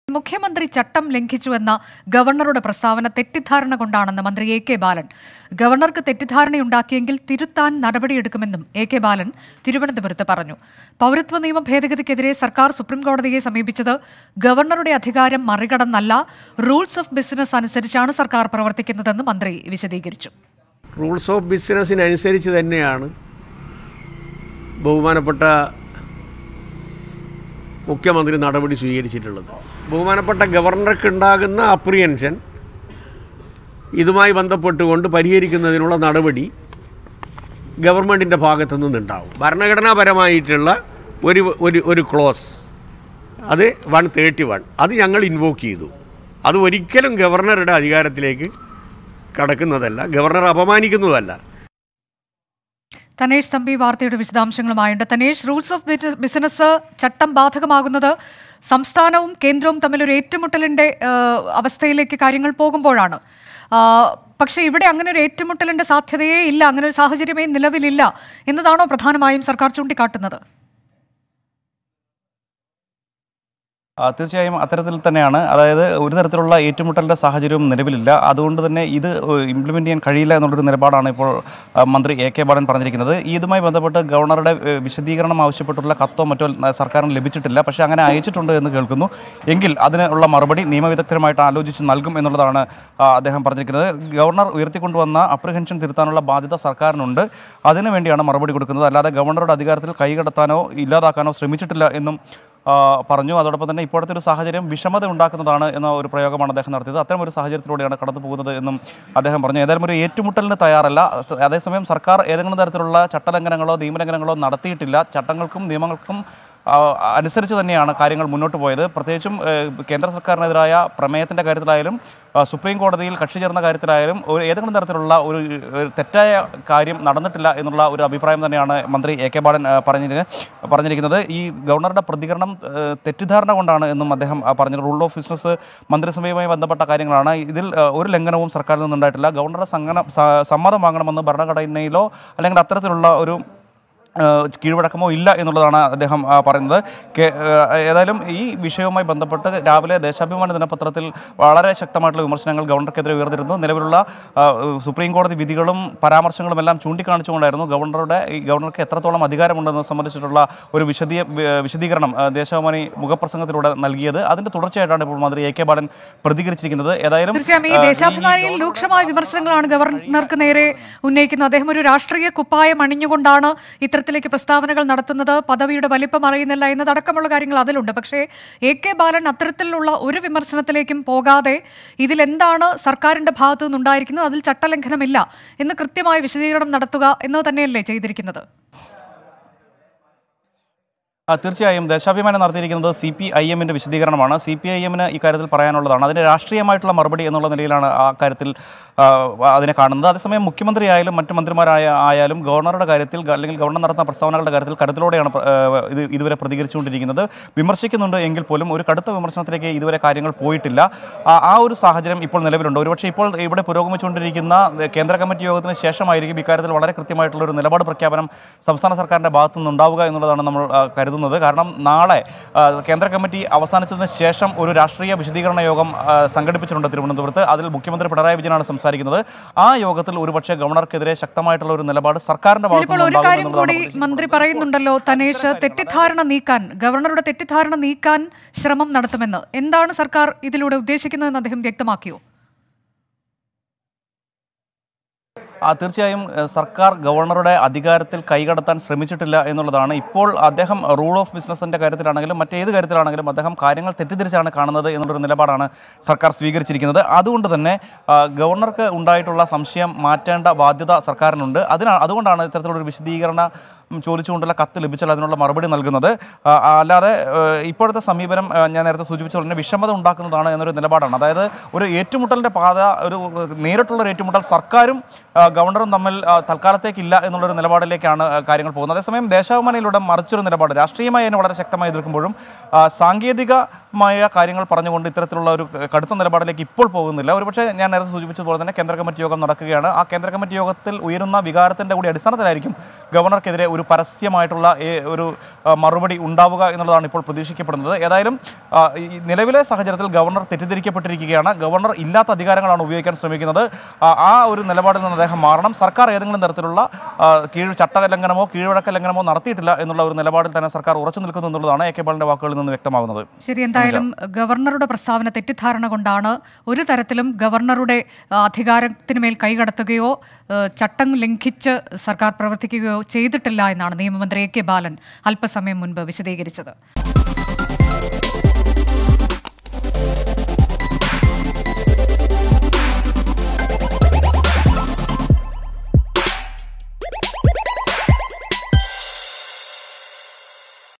മുഖ്യമന്ത്രി ചട്ടം ലംഘിച്ചുവെന്ന ഗവർണറുടെ പ്രസ്താവന തെറ്റിദ്ധാരണ കൊണ്ടാണെന്ന് മന്ത്രി എ കെ ബാലൻ ഗവർണർക്ക് തെറ്റിദ്ധാരണയുണ്ടാക്കിയെങ്കിൽ തിരുത്താൻ നടപടിയെടുക്കുമെന്നും എ കെ ബാലൻ തിരുവനന്തപുരത്ത് പറഞ്ഞു പൗരത്വ നിയമ ഭേദഗതിക്കെതിരെ സർക്കാർ സുപ്രീംകോടതിയെ സമീപിച്ചത് ഗവർണറുടെ അധികാരം മറികടന്നല്ല റൂൾസ് ഓഫ് ബിസിനസ് അനുസരിച്ചാണ് സർക്കാർ പ്രവർത്തിക്കുന്നതെന്ന് മന്ത്രി വിശദീകരിച്ചു റൂൾസ് ഓഫ് ബിസിനസ്സിനനുസരിച്ച് തന്നെയാണ് ബഹുമാനപ്പെട്ട മുഖ്യമന്ത്രി നടപടി സ്വീകരിച്ചിട്ടുള്ളത് ബഹുമാനപ്പെട്ട ഗവർണർക്ക് ഉണ്ടാകുന്ന അപ്രിയൻഷൻ ഇതുമായി ബന്ധപ്പെട്ടുകൊണ്ട് പരിഹരിക്കുന്നതിനുള്ള നടപടി ഗവൺമെൻറ്റിൻ്റെ ഭാഗത്തു നിന്നുണ്ടാവും ഭരണഘടനാപരമായിട്ടുള്ള ഒരു ഒരു ഒരു ക്ലോസ് അത് വൺ തേർട്ടി വൺ അത് ഞങ്ങൾ ഇൻവോക്ക് ചെയ്തു അത് ഒരിക്കലും ഗവർണറുടെ അധികാരത്തിലേക്ക് കടക്കുന്നതല്ല ഗവർണർ അപമാനിക്കുന്നതല്ല തനേഷ് തമ്പി വാർത്തയുടെ വിശദാംശങ്ങളുമായുണ്ട് തനേഷ് റൂൾസ് ഓഫ് ബിസ- ബിസിനസ് ചട്ടം ബാധകമാകുന്നത് സംസ്ഥാനവും കേന്ദ്രവും തമ്മിൽ ഒരു ഏറ്റുമുട്ടലിന്റെ ആ, അവസ്ഥയിലേക്ക് കാര്യങ്ങൾ പോകുമ്പോഴാണ് ആ, പക്ഷേ ഇവിടെ അങ്ങനെ ഒരു ഏറ്റുമുട്ടലിന്റെ സാധ്യതയേ ഇല്ല അങ്ങനെ ഒരു സാഹചര്യമേ നിലവിലില്ല എന്നതാണോ പ്രധാനമായും സർക്കാർ ചൂണ്ടിക്കാട്ടുന്നത് ആ, തീർച്ചയായും അത്തരത്തിൽ തന്നെയാണ് അതായത് ഒരു തരത്തിലുള്ള ഏറ്റുമുട്ടലിൻ്റെ സാഹചര്യവും നിലവിലില്ല അതുകൊണ്ട് തന്നെ ഇത് ഇംപ്ലിമെൻ്റ് ചെയ്യാൻ കഴിയില്ല എന്നുള്ളൊരു നിലപാടാണ് ഇപ്പോൾ ആ, മന്ത്രി എ കെ ബാലൻ പറഞ്ഞിരിക്കുന്നത് ഇതുമായി ബന്ധപ്പെട്ട് ഗവർണറുടെ ഏ, വിശദീകരണം ആവശ്യപ്പെട്ടുള്ള കത്തോ മറ്റോ ന- സർക്കാരിന് ലഭിച്ചിട്ടില്ല പക്ഷേ അങ്ങനെ അയച്ചിട്ടുണ്ട് എന്ന് കേൾക്കുന്നു എങ്കിൽ അതിനുള്ള മറുപടി നിയമവിദഗ്ധരുമായിട്ട് ആലോചിച്ച് നൽകും എന്നുള്ളതാണ് ആ, അദ്ദേഹം പറഞ്ഞിരിക്കുന്നത് ഗവർണർ ഉയർത്തിക്കൊണ്ടുവന്ന അപ്രിഹെൻഷൻ തിരുത്താനുള്ള ബാധ്യത സർക്കാരിനുണ്ട് അതിനു വേണ്ടിയാണ് മറുപടി കൊടുക്കുന്നത് അല്ലാതെ ഗവർണറുടെ അധികാരത്തിൽ കൈകടത്താനോ ഇല്ലാതാക്കാനോ ശ്രമിച്ചിട്ടില്ല എന്നും ആ, പറഞ്ഞു അതോടൊപ്പം തന്നെ ഇപ്പോഴത്തെ ഒരു സാഹചര്യം വിഷമത ഉണ്ടാക്കുന്നതാണ് എന്ന ഒരു പ്രയോഗമാണ് അദ്ദേഹം നടത്തിയത് അത്തരം ഒരു സാഹചര്യത്തിലൂടെയാണ് കടന്നു പോകുന്നത് എന്നും അദ്ദേഹം പറഞ്ഞു ഏതായാലും ഒരു ഏറ്റുമുട്ടലിന് തയ്യാറല്ല അതേസമയം സർക്കാർ ഏതെങ്കിലും തരത്തിലുള്ള ചട്ടലംഘനങ്ങളോ നിയമലംഘനങ്ങളോ നടത്തിയിട്ടില്ല ചട്ടങ്ങൾക്കും നിയമങ്ങൾക്കും ആ, അനുസരിച്ച് തന്നെയാണ് കാര്യങ്ങൾ മുന്നോട്ട് പോയത് പ്രത്യേകിച്ചും ഏഹ്, കേന്ദ്ര സർക്കാരിനെതിരായ പ്രമേയത്തിൻ്റെ കാര്യത്തിലായാലും ആ, സുപ്രീം കോടതിയിൽ കക്ഷി ചേർന്ന കാര്യത്തിലായാലും ഒരു ഏതെങ്കിലും തരത്തിലുള്ള ഒരു ഒരു തെറ്റായ കാര്യം നടന്നിട്ടില്ല എന്നുള്ള ഒരു അഭിപ്രായം തന്നെയാണ് മന്ത്രി എ കെ ബാലൻ ആ, പറഞ്ഞിരി പറഞ്ഞിരിക്കുന്നത് ഈ ഗവർണറുടെ പ്രതികരണം ഏഹ്, തെറ്റിദ്ധാരണ കൊണ്ടാണ് എന്നും അദ്ദേഹം ആ, പറഞ്ഞത് റൂൾ ഓഫ് ബിസിനസ് മന്ത്രിസഭയുമായി ബന്ധപ്പെട്ട കാര്യങ്ങളാണ് ഇതിൽ ആ, ഒരു ലംഘനവും സർക്കാരിൽ നിന്നുണ്ടായിട്ടില്ല ഗവർണറുടെ സംഘനം സ- സമ്മതം വാങ്ങണമെന്ന് ഭരണഘടനയിലോ അല്ലെങ്കിൽ അത്തരത്തിലുള്ള ഒരു ഏഹ് കീഴ്വഴക്കമോ ഇല്ല എന്നുള്ളതാണ് അദ്ദേഹം ആ, പറയുന്നത് കെ- ഏഹ് ഏതായാലും ഈ വിഷയവുമായി ബന്ധപ്പെട്ട് രാവിലെ ദേശാഭിമാനി ദിനപത്രത്തിൽ വളരെ ശക്തമായിട്ടുള്ള വിമർശനങ്ങൾ ഗവർണർക്കെതിരെ ഉയർന്നിരുന്നു നിലവിലുള്ള ആ, സുപ്രീം കോടതി വിധികളും പരാമർശങ്ങളും എല്ലാം ചൂണ്ടിക്കാണിച്ചുകൊണ്ടായിരുന്നു ഗവർണറുടെ ഈ ഗവർണർക്ക് എത്രത്തോളം അധികാരമുണ്ടെന്ന് സംബന്ധിച്ചിട്ടുള്ള ഒരു വിശദീയ വി- വിശദീകരണം ആ, ദേശാഭിമാനി മുഖപ്രസംഗത്തിലൂടെ നൽകിയത് അതിന്റെ തുടർച്ചയായിട്ടാണ് ഇപ്പോൾ മന്ത്രി എ കെ ബാലൻ പ്രതികരിച്ചിരിക്കുന്നത് ഏതായാലും തീർച്ചയായും ഈ ആ, ദേശാഭിമാനിയിൽ രൂക്ഷമായ വിമർശനങ്ങളാണ് ഗവർണർക്ക് നേരെ ഉന്നയിക്കുന്നത് അദ്ദേഹം ഒരു രാഷ്ട്രീയ കുപ്പായം അണിഞ്ഞുകൊണ്ടാണ് ഇത്തരത്തിലേക്ക് പ്രസ്താവനകൾ നടത്തുന്നത് പദവിയുടെ വലിപ്പം അറിയുന്നില്ല എന്നതടക്കമുള്ള കാര്യങ്ങൾ അതിലുണ്ട് പക്ഷേ എ കെ ബാലൻ അത്തരത്തിലുള്ള ഒരു വിമർശനത്തിലേക്കും പോകാതെ ഇതിലെന്താണ് സർക്കാരിന്റെ ഭാഗത്തു നിന്നുണ്ടായിരിക്കുന്നത് അതിൽ ചട്ടലംഘനമില്ല എന്ന് കൃത്യമായ വിശദീകരണം നടത്തുക എന്ന് തന്നെയല്ലേ ചെയ്തിരിക്കുന്നത് ആ, തീർച്ചയായും ദേശാഭിമാനി നടത്തിയിരിക്കുന്നത് സി പി ഐ എമ്മിൻ്റെ വിശദീകരണമാണ് സി പി ഐ എമ്മിന് ഇക്കാര്യത്തിൽ പറയാനുള്ളതാണ് അതിന് രാഷ്ട്രീയമായിട്ടുള്ള മറുപടി എന്നുള്ള നിലയിലാണ് ആ കാര്യത്തിൽ ആ, അതിനെ കാണുന്നത് അതേസമയം മുഖ്യമന്ത്രി ആയാലും മറ്റു മന്ത്രിമാരായ ആയാലും ഗവർണറുടെ കാര്യത്തിൽ ഗ- അല്ലെങ്കിൽ ഗവർണർ നടത്തുന്ന പ്രസ്താവനകളുടെ കാര്യത്തിൽ കരുതലോടെയാണ് പ്ര- ആ, ഇത് ഇതുവരെ പ്രതികരിച്ചുകൊണ്ടിരിക്കുന്നത് വിമർശിക്കുന്നുണ്ട് എങ്കിൽ പോലും ഒരു കടുത്ത വിമർശനത്തിലേക്ക് ഇതുവരെ കാര്യങ്ങൾ പോയിട്ടില്ല ആ ആ ഒരു സാഹചര്യം ഇപ്പോൾ നിലവിലുണ്ട് ഒരുപക്ഷെ ഇപ്പോൾ ഇവിടെ പുരോഗമിച്ചുകൊണ്ടിരിക്കുന്ന കേന്ദ്ര കമ്മിറ്റി യോഗത്തിന് ശേഷമായിരിക്കും ഇക്കാര്യത്തിൽ വളരെ കൃത്യമായിട്ടുള്ള ഒരു നിലപാട് പ്രഖ്യാപനം സംസ്ഥാന സർക്കാരിൻ്റെ ഭാഗത്തു നിന്നുണ്ടാവുക എന്നുള്ളതാണ് നമ്മൾ ആ, കരുതുന്നത് കാരണം നാളെ ആ, കേന്ദ്ര കമ്മിറ്റി അവസാനിച്ചതിന് ശേഷം ഒരു രാഷ്ട്രീയ വിശദീകരണ യോഗം ആ, സംഘടിപ്പിച്ചിട്ടുണ്ട് തിരുവനന്തപുരത്ത് അതിൽ മുഖ്യമന്ത്രി പിണറായി വിജയനാണ് സംസാരിക്കുന്നത് ആ യോഗത്തിൽ ഒരുപക്ഷെ ഗവർണർക്കെതിരെ ശക്തമായിട്ടുള്ള ഒരു നിലപാട് സർക്കാരിന്റെ ഭാഗത്തു ഇതിലിപ്പോൾ ഒരു നിന്നുണ്ടാകും കാര്യം കൂടി എന്നുള്ളതാണ് മന്ത്രി പറയുന്നുണ്ടല്ലോ തനേഷ് തെറ്റിദ്ധാരണ നീക്കാൻ ഗവർണറുടെ തെറ്റിദ്ധാരണ നീക്കാൻ ശ്രമം നടത്തുമെന്ന് എന്താണ് സർക്കാർ ഇതിലൂടെ ഉദ്ദേശിക്കുന്നതെന്ന് അദ്ദേഹം വ്യക്തമാക്കിയോ ആ, തീർച്ചയായും ഏഹ്, സർക്കാർ ഗവർണറുടെ അധികാരത്തിൽ കൈകടത്താൻ ശ്രമിച്ചിട്ടില്ല എന്നുള്ളതാണ് ഇപ്പോൾ അദ്ദേഹം റൂൾ ഓഫ് ബിസിനസിന്റെ കാര്യത്തിലാണെങ്കിലും മറ്റേത് കാര്യത്തിലാണെങ്കിലും അദ്ദേഹം കാര്യങ്ങൾ തെറ്റിദ്ധരിച്ചാണ് കാണുന്നത് എന്നുള്ളൊരു നിലപാടാണ് സർക്കാർ സ്വീകരിച്ചിരിക്കുന്നത് അതുകൊണ്ട് തന്നെ ആ, ഗവർണർക്ക് ഉണ്ടായിട്ടുള്ള സംശയം മാറ്റേണ്ട ബാധ്യത സർക്കാരിനുണ്ട് അതിനാ അതുകൊണ്ടാണ് ഇത്തരത്തിലുള്ള ഒരു വിശദീകരണ ഉം, ചോദിച്ചുകൊണ്ടുള്ള കത്ത് ലഭിച്ചാൽ അതിനുള്ള മറുപടി നൽകുന്നത് ആ, അല്ലാതെ ഏഹ്, ഇപ്പോഴത്തെ സമീപനം ഏഹ്, ഞാൻ നേരത്തെ സൂചിപ്പിച്ച പോലെ തന്നെ വിഷമത ഉണ്ടാക്കുന്നതാണ് എന്നൊരു നിലപാടാണ് അതായത് ഒരു ഏറ്റുമുട്ടലിന്റെ പാത ഒരു ഏഹ്, നേരിട്ടുള്ള ഒരു ഏറ്റുമുട്ടൽ സർക്കാരും ആ, ഗവർണറും തമ്മിൽ ആ, തൽക്കാലത്തേക്കില്ല എന്നുള്ളൊരു നിലപാടിലേക്കാണ് ആ, കാര്യങ്ങൾ പോകുന്നത് അതേസമയം ദേശാഭിമാനിയിലൂടെ മറിച്ചൊരു നിലപാട് രാഷ്ട്രീയമായി അതിനെ വളരെ ശക്തമായി എതിർക്കുമ്പോഴും ആ, സാങ്കേതിക മായ കാര്യങ്ങൾ പറഞ്ഞുകൊണ്ട് ഇത്തരത്തിലുള്ള ഒരു കടുത്ത നിലപാടിലേക്ക് ഇപ്പോൾ പോകുന്നില്ല ഒരുപക്ഷെ ഞാൻ നേരത്തെ സൂചിപ്പിച്ചതുപോലെ തന്നെ കേന്ദ്ര കമ്മിറ്റി യോഗം നടക്കുകയാണ് ആ കേന്ദ്ര കമ്മിറ്റി യോഗത്തിൽ ഉയരുന്ന വികാരത്തിൻ്റെ കൂടി അടിസ്ഥാനത്തിലായിരിക്കും ഗവർണർക്കെതിരെ ഒരു പരസ്യമായിട്ടുള്ള ഏ- ഒരു ആ, മറുപടി ഉണ്ടാവുക എന്നുള്ളതാണ് ഇപ്പോൾ പ്രതീക്ഷിക്കപ്പെടുന്നത് ഏതായാലും ആ, ഈ നിലവിലെ സാഹചര്യത്തിൽ ഗവർണർ തെറ്റിദ്ധരിക്കപ്പെട്ടിരിക്കുകയാണ് ഗവർണർ ഇല്ലാത്ത അധികാരങ്ങളാണ് ഉപയോഗിക്കാൻ ശ്രമിക്കുന്നത് ആ, ആ ഒരു നിലപാടിൽ നിന്ന് അദ്ദേഹം മാറണം സർക്കാർ ഏതെങ്കിലും തരത്തിലുള്ള ആ, കീഴ് ചട്ടലംഘനമോ കീഴ്വഴക്ക ലംഘനമോ നടത്തിയിട്ടില്ല എന്നുള്ള ഒരു നിലപാടിൽ തന്നെ സർക്കാർ ഉറച്ചു നിൽക്കുന്നു എന്നുള്ളതാണ് എ കെ ബാലന്റെ വാക്കുകളിൽ നിന്ന് വ്യക്തമാകുന്നത് ശരി എന്തായാലും ഗവർണറുടെ പ്രസ്താവന തെറ്റിദ്ധാരണ കൊണ്ടാണ് ഒരു തരത്തിലും ഗവർണറുടെ ആ, അധികാരത്തിന് മേൽ കൈകടത്തുകയോ ആ, ചട്ടം ലംഘിച്ച് സർക്കാർ പ്രവർത്തിക്കുകയോ ചെയ്തിട്ടില്ല എന്നാണ് നിയമമന്ത്രി എ കെ ബാലൻ അല്പസമയം മുൻപ് വിശദീകരിച്ചത്